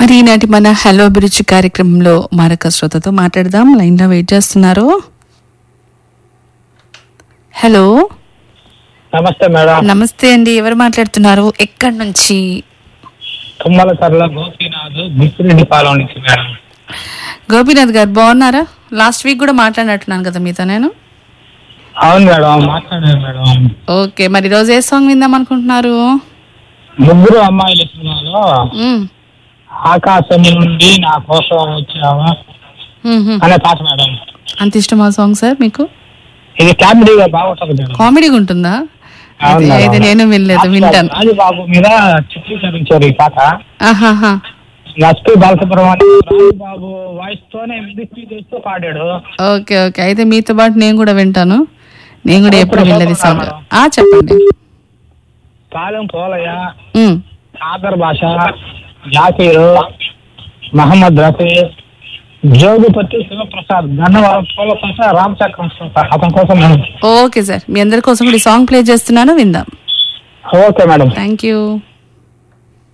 మరి ఈనాటి మన హలో అభిరుచి కార్యక్రమంలో మరొక శ్రోతతో మాట్లాడదాం లైన్ లో వెయిట్ చేస్తున్నారు హలో నమస్తే మేడం నమస్తే అండి ఎవరు మాట్లాడుతున్నారు ఎక్కడి నుంచి తుమ్మల సరళ గోపీనాథ్ బిక్కిరెడ్డి పాలెం నుంచి మేడం గోపీనాథ్ గారు బాగున్నారా లాస్ట్ వీక్ కూడా మాట్లాడినట్టున్నాను కదా మీతో నేను అవును మేడం మాట్లాడాను మేడం ఓకే మరి రోజు ఏ సాంగ్ విందాం అనుకుంటున్నారు ముగ్గురు అమ్మాయిల సినిమాలో మ్మ్. ఆకాశం నుండి నా కోసం వచ్చావా మ్మ్, మ్మ్. అనే పాట మేడం అంత ఇష్టమా సాంగ్ సార్ మీకు ఇది కామెడీగా బాగుంటుంది మేడం కామెడీగా ఉంటుందా అవును అయితే- అయితే మేడం. నేను వినలేదు వింటాను రాజుబాబు మీద చిత్రీకరించారు ఈ పాట ఆహాహా ఎస్పి బాలసుబ్రహ్మణ్యం రాజుబాబు వాయిస్ తోనే మిమిక్రీ చేస్తూ పాడాడు ఓకే ఓకే అయితే మీతో పాటు నేను కూడా వింటాను నేను కూడా ఎప్పుడు ఇప్పుడు వినలేదు సాంగ్ మేడం. ఆ చెప్పండి పాలెం పోలయ్య మ్మ్. ఆదర్ భాష జాకీరు మహమ్మద్ రఫీ జోగుపతి శివప్రసాద్ గన్నవరం పూలకోస రామ్ చక్రం అతని కోసం నేను ఓకే సార్ మీ అందరి కోసం కూడా ఈ సాంగ్ ప్లే చేస్తున్నాను విందాం ఓకే మేడం థ్యాంక్ యూ